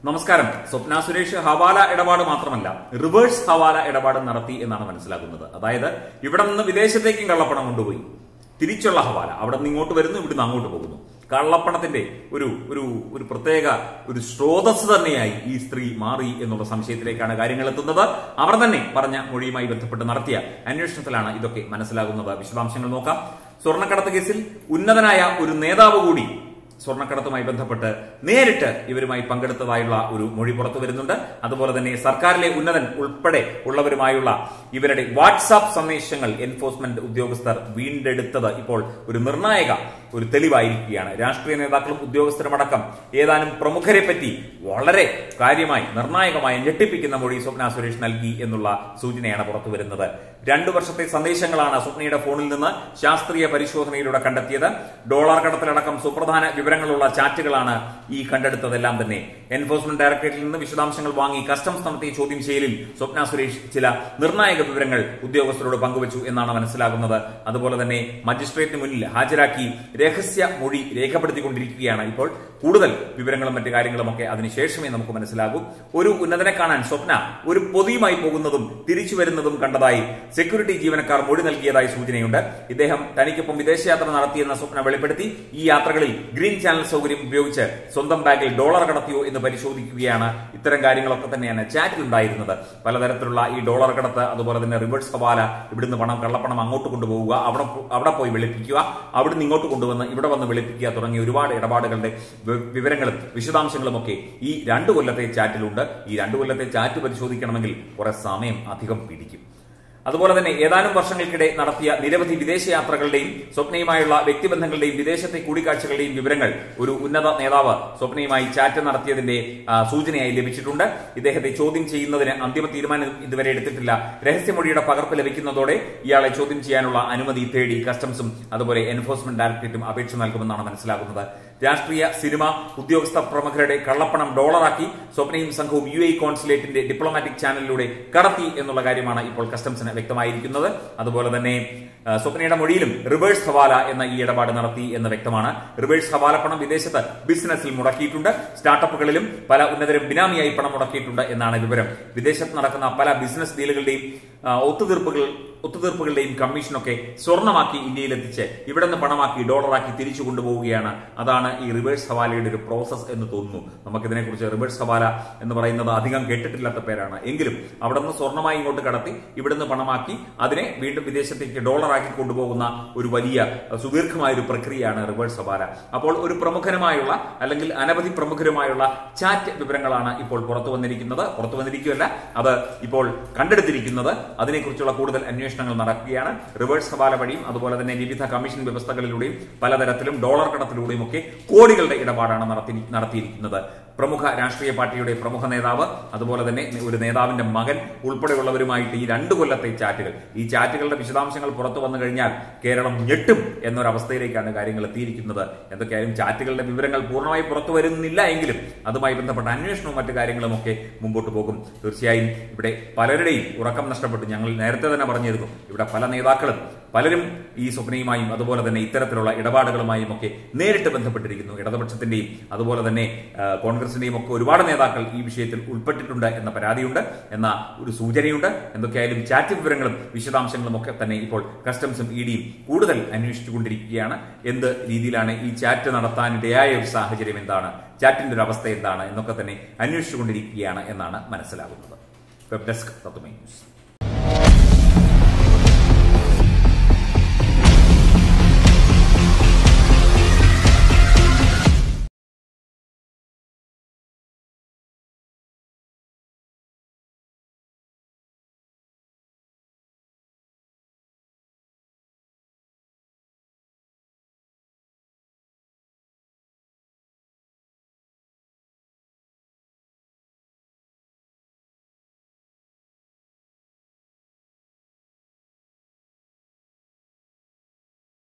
നമസ്കാരം സ്വപ്ന സുരേഷ് ഹവാല ഇടപാട് മാത്രമല്ല റിവേഴ്സ് ഹവാല ഇടപാട് നടത്തി എന്നാണ് മനസ്സിലാക്കുന്നത് അതായത് ഇവിടെ നിന്ന് വിദേശത്തേക്കും കള്ളപ്പണം കൊണ്ടുപോയി തിരിച്ചുള്ള ഹവാല അവിടെ നിന്ന് ഇങ്ങോട്ട് വരുന്നു ഇവിടുന്ന് അങ്ങോട്ട് പോകുന്നു കള്ളപ്പണത്തിന്റെ ഒരു ഒരു ഒരു പ്രത്യേക ഒരു സ്രോതസ് തന്നെയായി ഈ സ്ത്രീ മാറി എന്നുള്ള സംശയത്തിലേക്കാണ് കാര്യങ്ങൾ എത്തുന്നത് അവർ തന്നെ പറഞ്ഞ മൊഴിയുമായി ബന്ധപ്പെട്ട് നടത്തിയ അന്വേഷണത്തിലാണ് ഇതൊക്കെ മനസ്സിലാകുന്നത് വിശദാംശങ്ങൾ നോക്കാം സ്വർണ്ണക്കടത്ത് കേസിൽ ഉന്നതനായ ഒരു നേതാവ് കൂടി സ്വർണ്ണക്കടത്തുമായി ബന്ധപ്പെട്ട് നേരിട്ട് ഇവരുമായി പങ്കെടുത്തതായുള്ള ഒരു മൊഴി പുറത്തു വരുന്നുണ്ട് അതുപോലെ തന്നെ സർക്കാരിലെ ഉന്നതൻ ഉൾപ്പെടെ ഉള്ളവരുമായുള്ള ഇവരുടെ വാട്സാപ്പ് സന്ദേശങ്ങൾ എൻഫോഴ്സ്മെന്റ് ഉദ്യോഗസ്ഥർ വീണ്ടെടുത്തത് ഇപ്പോൾ ഒരു നിർണായക ഒരു തെളിവായിരിക്കുകയാണ് രാഷ്ട്രീയ നേതാക്കളും ഉദ്യോഗസ്ഥരുമടക്കം ഏതാനും പ്രമുഖരെ പറ്റി വളരെ കാര്യമായി നിർണായകമായി ഞെട്ടിപ്പിക്കുന്ന മൊഴി സ്വപ്ന സുരേഷ് നൽകി എന്നുള്ള സൂചനയാണ് പുറത്തു വരുന്നത് രണ്ടു വർഷത്തെ സന്ദേശങ്ങളാണ് സ്വപ്നയുടെ ഫോണിൽ നിന്ന് ശാസ്ത്രീയ പരിശോധനയിലൂടെ കണ്ടെത്തിയത് ഡോളർ കടത്തിലടക്കം സുപ്രധാന വിവരങ്ങളുള്ള ചാറ്റുകളാണ് ഈ കണ്ടെടുത്തതെല്ലാം തന്നെ എൻഫോഴ്സ്മെന്റ് ഡയറക്ടറേറ്റിൽ നിന്ന് വിശദാംശങ്ങൾ വാങ്ങി കസ്റ്റംസ് നടത്തിയ ചോദ്യം ചെയ്യലിൽ സ്വപ്ന സുരേഷ് ചില നിർണായക വിവരങ്ങൾ ഉദ്യോഗസ്ഥരോട് പങ്കുവച്ചു എന്നാണ് മനസ്സിലാകുന്നത് അതുപോലെ തന്നെ മജിസ്ട്രേറ്റിന് മുന്നിൽ ഹാജരാക്കി രഹസ്യ മൊഴി രേഖപ്പെടുത്തിക്കൊണ്ടിരിക്കുകയാണ് ഇപ്പോൾ കൂടുതൽ വിവരങ്ങളും മറ്റു കാര്യങ്ങളും ഒക്കെ അതിനുശേഷമേ നമുക്ക് മനസ്സിലാകൂ ഒരു ഉന്നതനെ കാണാൻ സ്വപ്ന ഒരു പൊതിയുമായി പോകുന്നതും തിരിച്ചു വരുന്നതും കണ്ടതായി സെക്യൂരിറ്റി ജീവനക്കാർ മൊഴി നൽകിയതായി സൂചനയുണ്ട് ഇദ്ദേഹം തനിക്കൊപ്പം വിദേശയാത്ര നടത്തിയെന്ന സ്വപ്ന വെളിപ്പെടുത്തി ഈ യാത്രകളിൽ ഗ്രീൻ ചാനൽ സൗകര്യം ഉപയോഗിച്ച് സ്വന്തം ബാഗിൽ ഡോളർ കടത്തിയോ എന്ന് പരിശോധിക്കുകയാണ് ഇത്തരം കാര്യങ്ങളൊക്കെ തന്നെയാണ് ചാറ്റിൽ ഉണ്ടായിരുന്നത് പലതരത്തിലുള്ള ഈ ഡോളർ കടത്ത് അതുപോലെ തന്നെ റിവേഴ്സ് ഹവാല ഇവിടുന്ന് പണം കള്ളപ്പണം അങ്ങോട്ട് കൊണ്ടുപോവുക അവിടെ പോ- അവിടെ പോയി വെളുപ്പിക്കുക അവിടുന്ന് ഇങ്ങോട്ട് കൊണ്ടുവന്ന് ഇവിടെ വന്ന് വെളുപ്പിക്കുക തുടങ്ങിയ ഒരുപാട് ഇടപാടുകളുടെ വി- വിവരങ്ങളും വിശദാംശങ്ങളും ഒക്കെ ഈ രണ്ടു കൊല്ലത്തെ ചാറ്റിലുണ്ട് ഈ രണ്ടു കൊല്ലത്തെ ചാറ്റ് പരിശോധിക്കണമെങ്കിൽ കുറെ സമയം അധികം പിടിക്കും അതുപോലെ തന്നെ ഏതാനും വർഷങ്ങൾക്കിടെ നടത്തിയ നിരവധി വിദേശയാത്രകളുടെയും സ്വപ്നയുമായുള്ള വ്യക്തിബന്ധങ്ങളുടെയും വിദേശത്തെ കൂടിക്കാഴ്ചകളുടെയും വിവരങ്ങൾ ഒരു ഉന്നത നേതാവ് സ്വപ്നയുമായി ചാറ്റ് നടത്തിയതിന്റെ ആ, സൂചനയായി ലഭിച്ചിട്ടുണ്ട് ഇദ്ദേഹത്തെ ചോദ്യം ചെയ്യുന്നതിന് അന്തിമ തീരുമാനം ഇതുവരെ എടുത്തിട്ടില്ല രഹസ്യമൊഴിയുടെ പകർപ്പ് ലഭിക്കുന്നതോടെ ഇയാളെ ചോദ്യം ചെയ്യാനുള്ള അനുമതി തേടി കസ്റ്റംസും അതുപോലെ എൻഫോഴ്സ്മെന്റ് ഡയറക്ടറേറ്റും അപേക്ഷ നൽകുമെന്നാണ് മനസ്സിലാക്കുന്നത് രാഷ്ട്രീയ സിനിമ ഉദ്യോഗസ്ഥ പ്രമുഖരുടെ കള്ളപ്പണം ഡോളറാക്കി സ്വപ്നയും സംഘവും യു എ കോൺസുലേറ്റിന്റെ ഡിപ്ലോമാറ്റിക് ചാനലിലൂടെ കടത്തി എന്നുള്ള കാര്യമാണ് ഇപ്പോൾ കസ്റ്റംസിന് വ്യക്തമായിരിക്കുന്നത് അതുപോലെ തന്നെ ആ, സ്വപ്നയുടെ മൊഴിയിലും റിവേഴ്സ് ഹവാല എന്ന ഈ ഇടപാട് നടത്തി എന്ന് വ്യക്തമാണ് റിവേഴ്സ് ഹവാല പണം വിദേശത്ത് ബിസിനസ്സിൽ മുടക്കിയിട്ടുണ്ട് സ്റ്റാർട്ടപ്പുകളിലും പല ഉന്നതരും ബിനാമിയായി പണം മുടക്കിയിട്ടുണ്ട് എന്നാണ് വിവരം വിദേശത്ത് നടക്കുന്ന പല ബിസിനസ് ഡീലുകളുടെയും ആ, ഒത്തുതീർപ്പുകൾ ഒത്തുതീർപ്പുകളുടെയും കമ്മീഷനൊക്കെ സ്വർണമാക്കി ഇന്ത്യയിലെത്തിച്ച് ഇവിടെ നിന്ന് പണമാക്കി ഡോളറാക്കി തിരിച്ചു കൊണ്ടുപോവുകയാണ് അതാണ് ഈ റിവേഴ്സ് ഹവാലയുടെ ഒരു പ്രോസസ് എന്ന് തോന്നുന്നു നമുക്കിതിനെക്കുറിച്ച് റിവേഴ്സ് ഹവാല എന്ന് പറയുന്നത് അധികം കേട്ടിട്ടില്ലാത്ത പേരാണ് എങ്കിലും അവിടെ നിന്ന് സ്വർണമായി ഇങ്ങോട്ട് കടത്തി ഇവിടുന്ന് പണമാക്കി അതിനെ വീണ്ടും വിദേശത്തേക്ക് ഡോളറാക്കി കൊണ്ടുപോകുന്ന ഒരു വലിയ അഹ്, സുദീർഘമായ ഒരു പ്രക്രിയയാണ് റിവേഴ്സ് ഹവാല അപ്പോൾ ഒരു പ്രമുഖനുമായുള്ള അല്ലെങ്കിൽ അനവധി പ്രമുഖരുമായുള്ള ചാറ്റ് വിവരങ്ങളാണ് ഇപ്പോൾ പുറത്തു വന്നിരിക്കുന്നത് പുറത്തു വന്നിരിക്കുകയല്ല അത് ഇപ്പോൾ കണ്ടെടുത്തിരിക്കുന്നത് അതിനെക്കുറിച്ചുള്ള കൂടുതൽ അന്വേഷണങ്ങൾ നടക്കുകയാണ് റിവേഴ്സ് ഹവാല വഴിയും അതുപോലെ തന്നെ വിവിധ കമ്മീഷൻ വ്യവസ്ഥകളിലൂടെയും പലതരത്തിലും ഡോളർ കടത്തിലൂടെയും ഒക്കെ കോടികളുടെ ഇടപാടാണ് നടത്തി നടത്തിയിരിക്കുന്നത് പ്രമുഖ രാഷ്ട്രീയ പാർട്ടിയുടെ പ്രമുഖ നേതാവ് അതുപോലെ തന്നെ ഒരു നേതാവിന്റെ മകൻ ഉൾപ്പെടെയുള്ളവരുമായിട്ട് ഈ രണ്ടു കൊല്ലത്തെ ചാറ്റുകൾ ഈ ചാറ്റുകളുടെ വിശദാംശങ്ങൾ പുറത്തു വന്നു കഴിഞ്ഞാൽ കേരളം ഞെട്ടും എന്നൊരവസ്ഥയിലേക്കാണ് കാര്യങ്ങൾ എത്തിയിരിക്കുന്നത് എന്തൊക്കെയായാലും ചാറ്റുകളുടെ വിവരങ്ങൾ പൂർണ്ണമായി പുറത്തു വരുന്നില്ല എങ്കിലും അതുമായി ബന്ധപ്പെട്ട അന്വേഷണവും മറ്റു കാര്യങ്ങളും ഒക്കെ മുമ്പോട്ട് പോകും തീർച്ചയായും ഇവിടെ പലരുടെയും ഉറക്കം നഷ്ടപ്പെട്ടു ഞങ്ങൾ നേരത്തെ തന്നെ പറഞ്ഞിരുന്നു ഇവിടെ പല നേതാക്കളും പലരും ഈ സ്വപ്നയുമായും അതുപോലെ തന്നെ ഇത്തരത്തിലുള്ള ഇടപാടുകളുമായും ഒക്കെ നേരിട്ട് ബന്ധപ്പെട്ടിരിക്കുന്നു ഇടതുപക്ഷത്തിന്റെയും അതുപോലെ തന്നെ ആ, കോൺഗ്രസിന്റെയും ഒക്കെ ഒരുപാട് നേതാക്കൾ ഈ വിഷയത്തിൽ ഉൾപ്പെട്ടിട്ടുണ്ട് എന്ന പരാതിയുണ്ട് എന്ന ഒരു സൂചനയുണ്ട് എന്തൊക്കെയായാലും ചാറ്റ് വിവരങ്ങളും വിശദാംശങ്ങളും ഒക്കെ തന്നെ ഇപ്പോൾ കസ്റ്റംസും ഇ ഡിയും കൂടുതൽ അന്വേഷിച്ചുകൊണ്ടിരിക്കുകയാണ് എന്ത് രീതിയിലാണ് ഈ ചാറ്റ് നടത്താനിടയായ ഒരു സാഹചര്യം എന്താണ് ചാറ്റിന്റെ ഒരു അവസ്ഥ എന്താണ് എന്നൊക്കെ തന്നെ അന്വേഷിച്ചുകൊണ്ടിരിക്കുകയാണ് എന്നാണ് മനസ്സിലാകുന്നത് വെബ് ഡെസ്ക് തത്വമൈ ന്യൂസ്